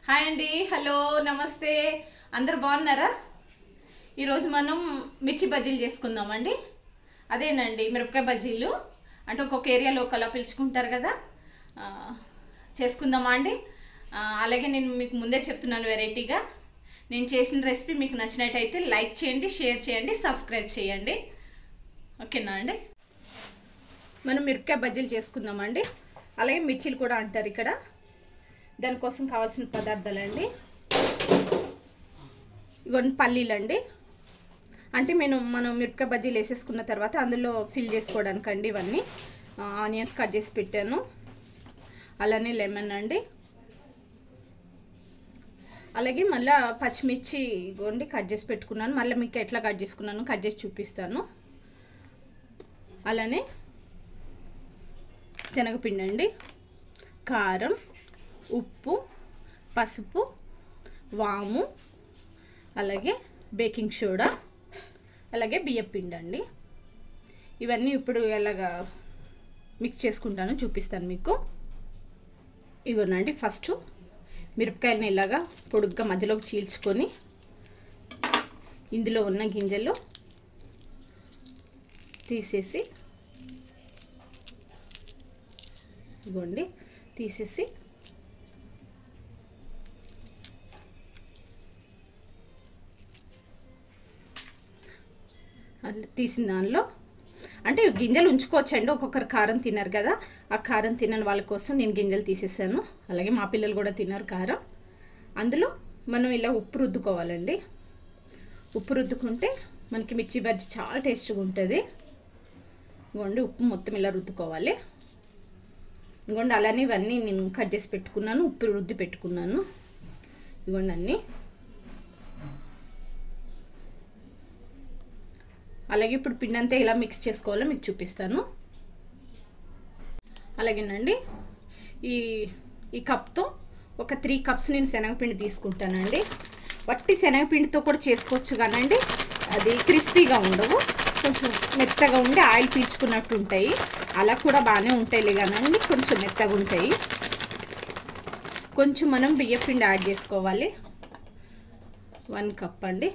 hi అండి hello నమస్తే అందరు బాగున్నారా ఈరోజు మనం మిర్చి బజ్జీలు చేసుకుందామండి అదేనండి మిరపకాయ బజ్జీలు అంటే ఒక్కొక్క ఏరియాలో ఒకలా పిలుచుకుంటారు కదా ఆ, చేసుకుందామా అండి ఆ, అలాగే నేను మీకు ముందే చెప్తున్నాను వెరైటీగా నేను చేసిన రెసిపీ మీకు నచ్చినట్టయితే లైక్ చేయండి షేర్ చేయండి సబ్స్క్రైబ్ చేయండి ఓకేనా అండి మనం మిరపకాయ బజ్జీలు చేసుకుందామండి అలాగే మిర్చీలు కూడా అంటారు ఇక్కడ దానికోసం కావాల్సిన పదార్థాలండి ఇవన్నీ పల్లీలండి అంటే నేను మనం మిరపకాయ బజ్జీలు వేసేసుకున్న తర్వాత అందులో ఫిల్ చేసుకోవడానికి అండి ఇవన్నీ ఆనియన్స్ కట్ చేసి పెట్టాను అలానే లెమన్ అండి అలాగే మళ్ళీ పచ్చిమిర్చి ఇగోండి కట్ చేసి పెట్టుకున్నాను మళ్ళీ మీకు ఎట్లా కట్ చేసుకున్నాను కట్ చేసి చూపిస్తాను అలానే శనగపిండి అండి కారం ఉప్పు పసుపు వాము అలాగే బేకింగ్ సోడా అలాగే బియ్యపిండి అండి ఇవన్నీ ఇప్పుడు ఎలాగా మిక్స్ చేసుకుంటాను చూపిస్తాను మీకు ఇగోనండి ఫస్ట్ మిరపకాయలని ఇలాగా పొడుగ్గా మధ్యలోకి చీల్చుకొని ఇందులో ఉన్న గింజలు తీసేసి ఇగోండి తీసేసి అలా తీసిన దానిలో అంటే గింజలు ఉంచుకోవచ్చండి ఒక్కొక్కరు కారం తిన్నారు కదా ఆ కారం తినని వాళ్ళ కోసం నేను గింజలు తీసేసాను అలాగే మా పిల్లలు కూడా తిన్నారు కారం అందులో మనం ఇలా ఉప్పు రుద్దుకోవాలండి ఉప్పు రుద్దుకుంటే మనకి మిర్చి బజ్జీ చాలా టేస్ట్గా ఉంటుంది ఇగోండి ఉప్పు మొత్తం ఇలా రుద్దుకోవాలి ఇగోండి అలానే ఇవన్నీ నేను కట్ చేసి పెట్టుకున్నాను ఉప్పు రుద్ది పెట్టుకున్నాను ఇగోండి అన్నీ అలాగే ఇప్పుడు పిండి అంతా ఇలా మిక్స్ చేసుకోవాలో మీకు చూపిస్తాను అలాగేనండి ఈ ఈ కప్తో ఒక త్రీ కప్స్ నేను శనగపిండి తీసుకుంటానండి వట్టి శనగపిండితో కూడా చేసుకోవచ్చు కానండి అది క్రిస్పీగా ఉండవు కొంచెం మెత్తగా ఉండి ఆయిల్ పీల్చుకున్నట్టు ఉంటాయి అలా కూడా బాగానే ఉంటాయి కానండి కొంచెం మెత్తగా ఉంటాయి కొంచెం మనం బియ్యపిండి యాడ్ చేసుకోవాలి వన్ కప్ అండి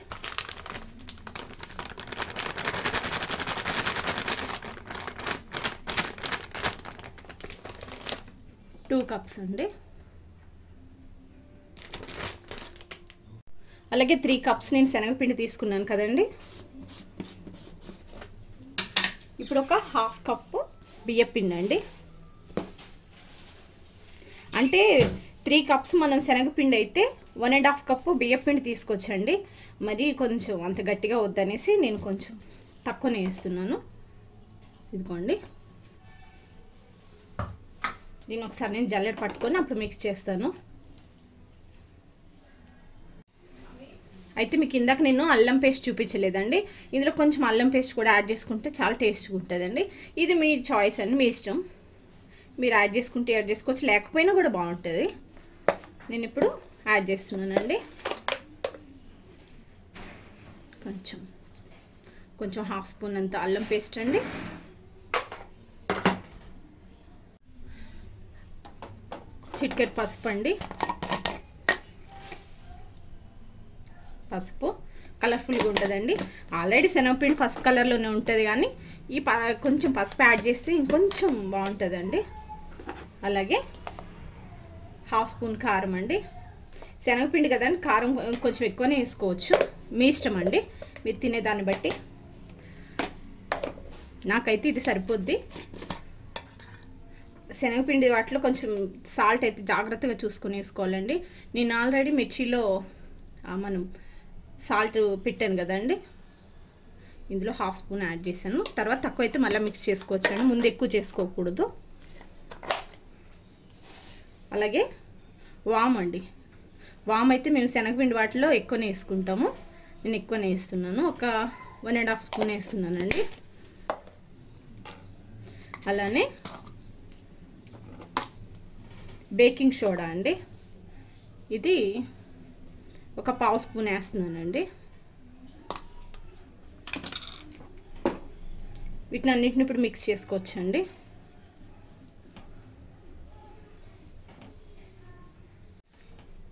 టూ కప్స్ అండి అలాగే త్రీ కప్స్ నేను శనగపిండి తీసుకున్నాను కదండి ఇప్పుడు ఒక హాఫ్ కప్పు బియ్యపిండి అండి అంటే త్రీ కప్స్ మనం శనగపిండి అయితే వన్ అండ్ హాఫ్ కప్పు బియ్యపిండి తీసుకొచ్చండి మరి కొంచెం అంత గట్టిగా వద్దనేసి నేను కొంచెం తక్కువనే వేస్తున్నాను ఇదిగోండి దీన్ని ఒకసారి నేను జల్లెడ పట్టుకొని అప్పుడు మిక్స్ చేస్తాను అయితే మీకు ఇందాక నేను అల్లం పేస్ట్ చూపించలేదండి ఇందులో కొంచెం అల్లం పేస్ట్ కూడా యాడ్ చేసుకుంటే చాలా టేస్ట్గా ఉంటుందండి ఇది మీ చాయిస్ అండి మీ ఇష్టం మీరు యాడ్ చేసుకుంటే యాడ్ చేసుకోవచ్చు లేకపోయినా కూడా బాగుంటుంది నేను ఇప్పుడు యాడ్ చేస్తున్నానండి కొంచెం కొంచెం హాఫ్ స్పూన్ అంత అల్లం పేస్ట్ అండి చిటికెట్ పసుపు అండి పసుపు కలర్ఫుల్గా ఉంటుందండి ఆల్రెడీ శనగపిండి పసుపు కలర్లోనే ఉంటుంది కానీ ఈ ప కొంచెం పసుపు యాడ్ చేస్తే ఇంకొంచెం బాగుంటుందండి అలాగే హాఫ్ స్పూన్ కారం అండి శనగపిండి కదండి కారం కొంచెం ఎక్కువనే వేసుకోవచ్చు మీ ఇష్టం అండి మీరు తినేదాన్ని బట్టి నాకైతే ఇది సరిపోద్ది శనగపిండి వాటిలో కొంచెం సాల్ట్ అయితే జాగ్రత్తగా చూసుకొని వేసుకోవాలండి నేను ఆల్రెడీ మిర్చిలో మనం సాల్ట్ పెట్టాను కదండి ఇందులో హాఫ్ స్పూన్ యాడ్ చేశాను తర్వాత తక్కువ అయితే మళ్ళీ మిక్స్ చేసుకోవచ్చండి ముందు ఎక్కువ చేసుకోకూడదు అలాగే వామ్ అండి వామ్ అయితే మేము శనగపిండి వాటిలో ఎక్కువనే వేసుకుంటాము నేను ఎక్కువనే వేస్తున్నాను ఒక వన్ అండ్ హాఫ్ స్పూన్ వేస్తున్నానండి అలానే బేకింగ్ సోడా అండి ఇది ఒక పావు స్పూన్ వేస్తున్నానండి వీటిని అన్నింటిని ఇప్పుడు మిక్స్ చేసుకోవచ్చండి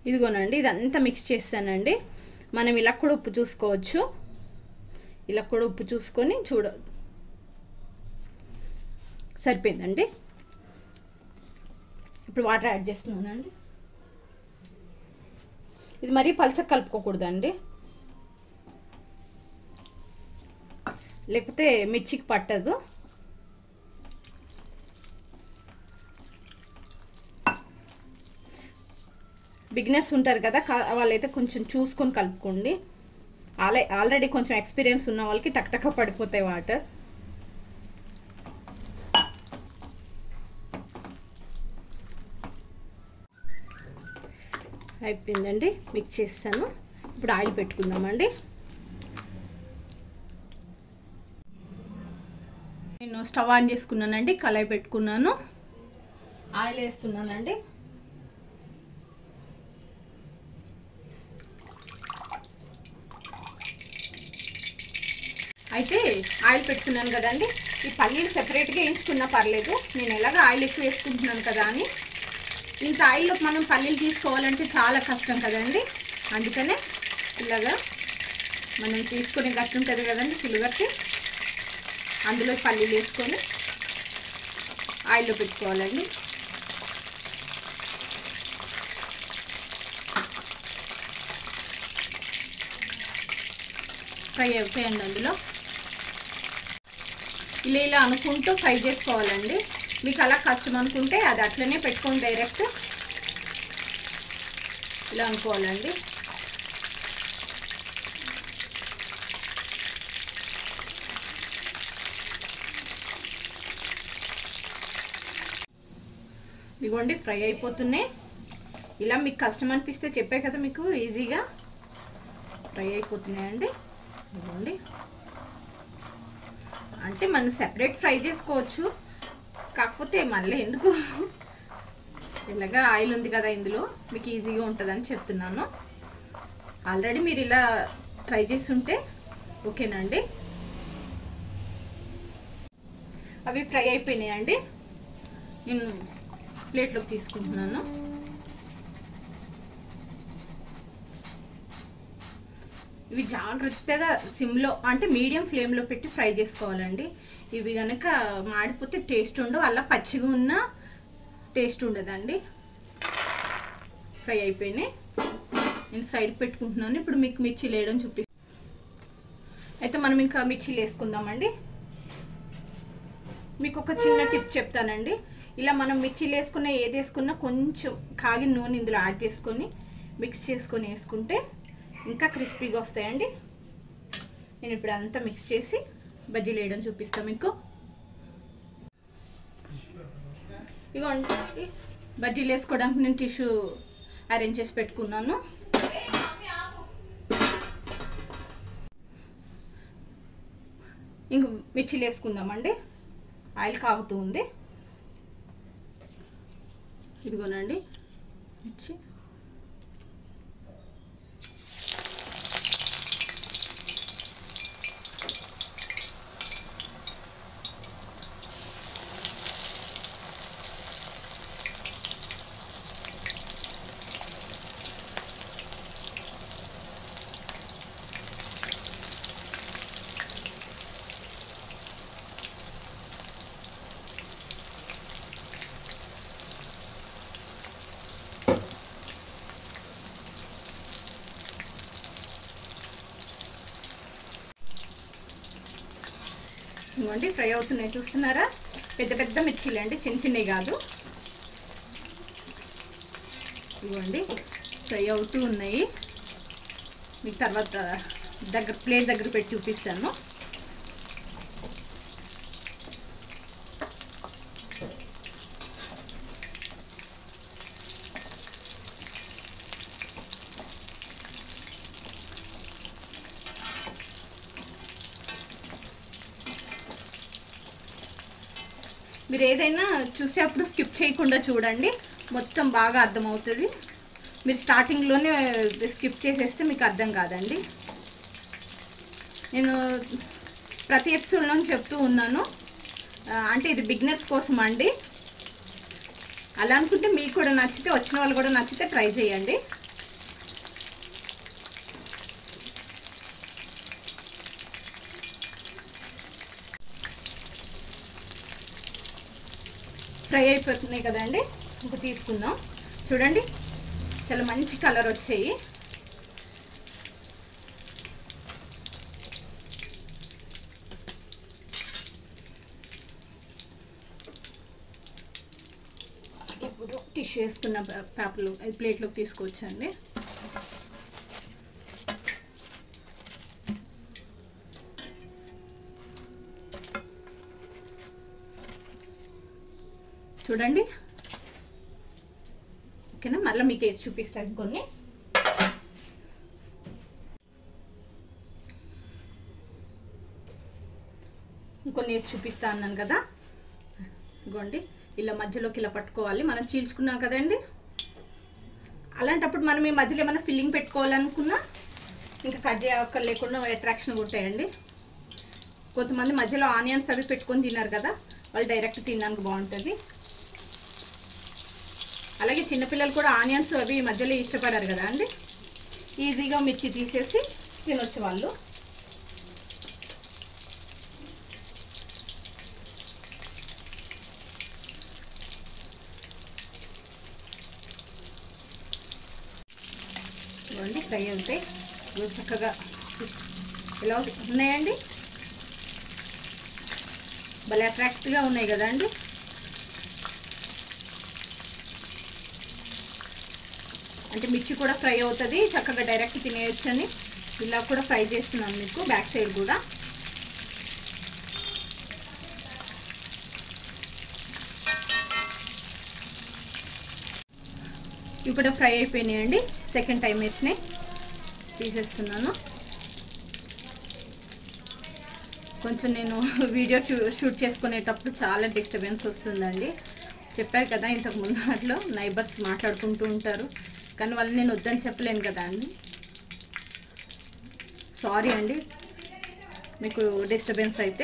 ఇదిగోనండి ఇదంతా మిక్స్ చేస్తానండి మనం ఇలా కూడా ఉప్పు చూసుకోవచ్చు ఇలా కూడా ఉప్పు చూసుకొని చూడ సరిపోయిందండి ఇప్పుడు వాటర్ యాడ్ చేస్తున్నానండి ఇది మరీ పలచ కలుపుకోకూడదండి లేకపోతే మిర్చికి పట్టదు బిగినర్స్ ఉంటారు కదా కా- వాళ్ళైతే కొంచెం చూసుకొని కలుపుకోండి ఆలే ఆల్రెడీ కొంచెం ఎక్స్పీరియన్స్ ఉన్న వాళ్ళకి టక్ టక్ పడిపోతాయి వాటర్ అయిపోయిందండి మిక్స్ చేస్తాను ఇప్పుడు ఆయిల్ పెట్టుకుందామండి నేను స్టవ్ ఆన్ చేసుకున్నానండి కళాయి పెట్టుకున్నాను ఆయిల్ వేస్తున్నానండి అయితే ఆయిల్ పెట్టుకున్నాను కదండి ఈ పల్లీలు సెపరేట్గా వేయించుకున్నా పర్లేదు నేను ఎలాగ ఆయిల్ ఎక్కువ వేసుకుంటున్నాను కదా అని ఇంత ఆయిల్లో మనం పల్లీలు తీసుకోవాలంటే చాలా కష్టం కదండి అందుకనే ఇలాగా మనం తీసుకునే గట్టి ఉంటుంది కదండి చిలుగట్టి అందులో పల్లీలు వేసుకొని ఆయిల్లో పెట్టుకోవాలండి ఫ్రై అవుతాయండి అందులో ఇలా ఇలా అనుకుంటూ ఫ్రై చేసుకోవాలండి మీకు అలా కష్టం అనుకుంటే అది అట్లనే పెట్టుకోండి డైరెక్ట్ ఇలా అనుకోవాలండి ఇదిగోండి ఫ్రై అయిపోతున్నాయి ఇలా మీకు కష్టం అనిపిస్తే చెప్పే కదా మీకు ఈజీగా ఫ్రై అయిపోతున్నాయండి ఇదిగోండి అంటే మనం సెపరేట్ ఫ్రై చేసుకోవచ్చు కాకపోతే మళ్ళీ ఎందుకు ఇలాగా ఆయిల్ ఉంది కదా ఇందులో మీకు ఈజీగా ఉంటుందని చెప్తున్నాను ఆల్రెడీ మీరు ఇలా ట్రై చేసి ఉంటే ఓకేనండి అవి ఫ్రై అయిపోయినాయండి నేను ప్లేట్లోకి తీసుకుంటున్నాను ఇవి జాగ్రత్తగా సిమ్లో అంటే మీడియం ఫ్లేమ్లో పెట్టి ఫ్రై చేసుకోవాలండి ఇవి కనుక మాడిపోతే టేస్ట్ ఉండవు అలా పచ్చిగా ఉన్న టేస్ట్ ఉండదండి ఫ్రై అయిపోయినాయి నేను సైడ్ పెట్టుకుంటున్నాను ఇప్పుడు మీకు మిర్చి వేయడం చూపి అయితే మనం ఇంకా మిర్చీలు వేసుకుందామండి మీకు ఒక చిన్న టిప్ చెప్తానండి ఇలా మనం మిర్చీలు వేసుకున్న ఏది వేసుకున్నా కొంచెం కాగిన నూనె ఇందులో యాడ్ చేసుకొని మిక్స్ చేసుకొని వేసుకుంటే ఇంకా క్రిస్పీగా వస్తాయండి నేను ఇప్పుడు అంతా మిక్స్ చేసి బజ్జీలు వేయడం చూపిస్తాను మీకు ఇగోండి బజ్జీలు వేసుకోవడానికి నేను టిష్యూ అరేంజ్ చేసి పెట్టుకున్నాను ఇంక మిర్చీలు వేసుకుందామండి ఆయిల్ కాగుతూ ఉంది ఇదిగోనండి మిర్చి ఇవ్వండి ఫ్రై అవుతున్నాయి చూస్తున్నారా పెద్ద పెద్ద మిర్చీలు అండి చిన్న చిన్నవి కాదు ఇవ్వండి ఫ్రై అవుతూ ఉన్నాయి మీకు తర్వాత దగ్గర ప్లేట్ దగ్గర పెట్టి చూపిస్తాను మీరు ఏదైనా చూసేటప్పుడు స్కిప్ చేయకుండా చూడండి మొత్తం బాగా అర్థమవుతుంది మీరు స్టార్టింగ్లోనే స్కిప్ చేసేస్తే మీకు అర్థం కాదండి నేను ప్రతి ఎపిసోడ్లో చెప్తూ ఉన్నాను ఆ, అంటే ఇది బిగినర్స్ కోసం అండి అలా అనుకుంటే మీకు కూడా నచ్చితే వచ్చిన వాళ్ళు కూడా నచ్చితే ట్రై చేయండి ఫ్రై అయిపోతున్నాయి కదండి ఇంకా తీసుకుందాం చూడండి చాలా మంచి కలర్ వచ్చాయి ఇప్పుడు టిష్యూ వేసుకున్న పేపర్లు ప్లేట్లోకి తీసుకోవచ్చండి చూడండి ఓకేనా మళ్ళీ మీకు వేసి చూపిస్తాను కొన్ని ఇంకొన్ని వేసి చూపిస్తా అన్నాను కదా ఇగోండి ఇలా మధ్యలోకి ఇలా పట్టుకోవాలి మనం చీల్చుకున్నాం కదండి అలాంటప్పుడు మనం ఈ మధ్యలో ఏమైనా ఫిల్లింగ్ పెట్టుకోవాలనుకున్నా ఇంకా కట్ చేయక్క లేకుండా అట్రాక్షన్ కొట్టేయండి కొంతమంది మధ్యలో ఆనియన్స్ అవి పెట్టుకొని తిన్నారు కదా వాళ్ళు డైరెక్ట్ తినడానికి బాగుంటుంది అలాగే చిన్నపిల్లలు కూడా ఆనియన్స్ అవి మధ్యలో ఇష్టపడారు కదా అండి ఈజీగా మిర్చి తీసేసి తినొచ్చు వాళ్ళు ఇవ్వండి ఫ్రై అవుతాయి ఇవి చక్కగా ఇలా ఉన్నాయండి భలే అట్రాక్ట్గా ఉన్నాయి కదా అండి అంటే మిర్చి కూడా ఫ్రై అవుతుంది చక్కగా డైరెక్ట్ తినేయచ్చు అని ఇలా కూడా ఫ్రై చేస్తున్నాను మీకు బ్యాక్ సైడ్ కూడా ఇవి కూడా ఫ్రై అయిపోయినాయండి సెకండ్ టైం వేసినాయి తీసేస్తున్నాను కొంచెం నేను వీడియో షూట్ చేసుకునేటప్పుడు చాలా డిస్టర్బెన్స్ వస్తుందండి చెప్పారు కదా ఇంతకు ముందు అట్లో నైబర్స్ మాట్లాడుకుంటూ ఉంటారు కానీ వాళ్ళు నేను వద్దని చెప్పలేను కదా అండి సారీ అండి మీకు డిస్టర్బెన్స్ అయితే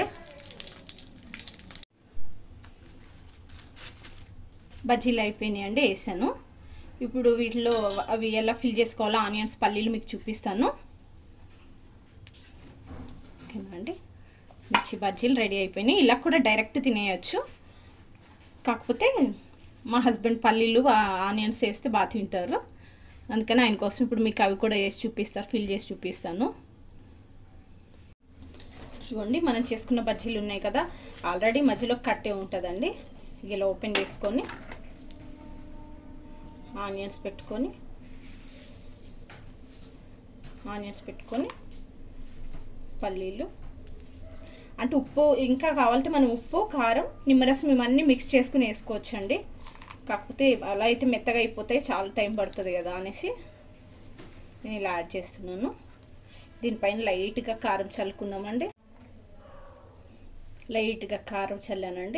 బజ్జీలు అయిపోయినాయి అండి వేసాను ఇప్పుడు వీటిలో అవి ఎలా ఫిల్ చేసుకోవాలో ఆనియన్స్ పల్లీలు మీకు చూపిస్తాను ఓకేనా అండి మిర్చి బజ్జీలు రెడీ అయిపోయినాయి ఇలా కూడా డైరెక్ట్ తినేయచ్చు కాకపోతే మా హస్బెండ్ పల్లీలు ఆనియన్స్ వేస్తే బాగా తింటారు అందుకని ఆయన కోసం ఇప్పుడు మీకు అవి కూడా వేసి చూపిస్తారు ఫిల్ చేసి చూపిస్తాను ఇవ్వండి మనం చేసుకున్న బజ్జీలు ఉన్నాయి కదా ఆల్రెడీ మధ్యలో కట్టే ఉంటుందండి ఇలా ఓపెన్ చేసుకొని ఆనియన్స్ పెట్టుకొని ఆనియన్స్ పెట్టుకొని పల్లీలు అంటే ఉప్పు ఇంకా కావాలంటే మనం ఉప్పు కారం నిమ్మరసం ఇవన్నీ మిక్స్ చేసుకుని వేసుకోవచ్చండి కాకపోతే అలా అయితే మెత్తగా అయిపోతాయి చాలా టైం పడుతుంది కదా అనేసి నేను ఇలా యాడ్ చేస్తున్నాను దీనిపైన లైట్గా కారం చల్లుకుందామండి లైట్గా కారం చల్లానండి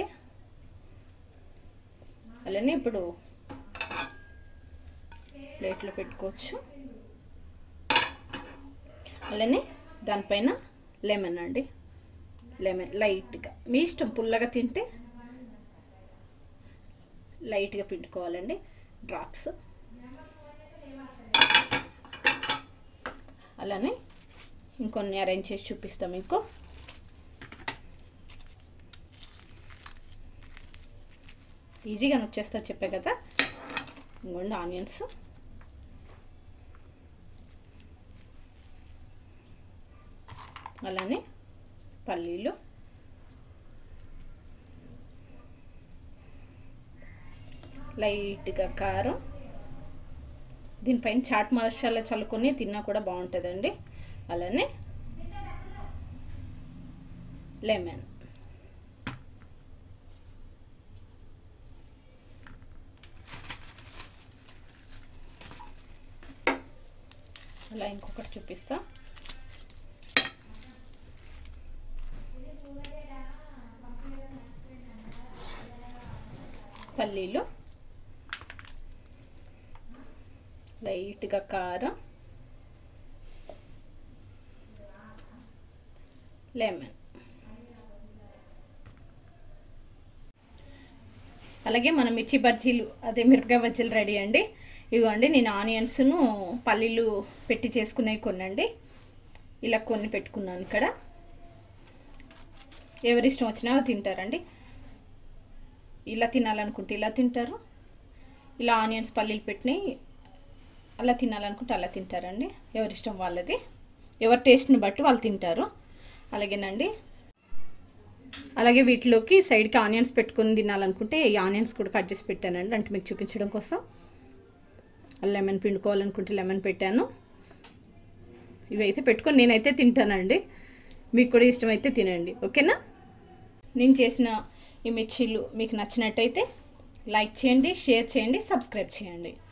అలానే ఇప్పుడు ప్లేట్లో పెట్టుకోవచ్చు అలానే దానిపైన లెమన్ అండి లెమన్ లైట్గా మీ ఇష్టం పుల్లగా తింటే లైట్గా పిండుకోవాలండి డ్రాప్స్ అలానే ఇంకొన్ని అరేంజ్ చేసి చూపిస్తాం మీకు ఈజీగా వచ్చేస్తా చెప్పే కదా ఇంకోండి ఆనియన్స్ అలానే పల్లీలు లైట్గా కారం దీనిపైన చాట్ మసాలా చల్లుకొని తిన్నా కూడా బాగుంటుందండి అలానే లెమన్ అలా ఇంకొకటి చూపిస్తా పల్లీలు లైట్గా కారం లెమన్ అలాగే మన మిర్చి బజ్జీలు అదే మిరపకాయ బజ్జీలు రెడీ అండి ఇవ్వండి నేను ఆనియన్స్ను పల్లీలు పెట్టి చేసుకునేవి కొనండి ఇలా కొన్ని పెట్టుకున్నాను ఇక్కడ ఎవరి ఇష్టం వచ్చినా తింటారండి ఇలా తినాలనుకుంటే ఇలా తింటారు ఇలా ఆనియన్స్ పల్లీలు పెట్టినాయి అలా తినాలనుకుంటే అలా తింటారండి ఎవరిష్టం వాళ్ళది ఎవరి టేస్ట్ని బట్టి వాళ్ళు తింటారు అలాగేనండి అలాగే వీటిలోకి సైడ్కి ఆనియన్స్ పెట్టుకొని తినాలనుకుంటే ఈ ఆనియన్స్ కూడా కట్ చేసి పెట్టానండి అంటే మీకు చూపించడం కోసం లెమన్ పిండుకోవాలనుకుంటే లెమన్ పెట్టాను ఇవైతే పెట్టుకొని నేనైతే తింటానండి మీకు కూడా ఇష్టమైతే తినండి ఓకేనా నేను చేసిన ఈ మిర్చీలు మీకు నచ్చినట్టయితే లైక్ చేయండి షేర్ చేయండి సబ్స్క్రైబ్ చేయండి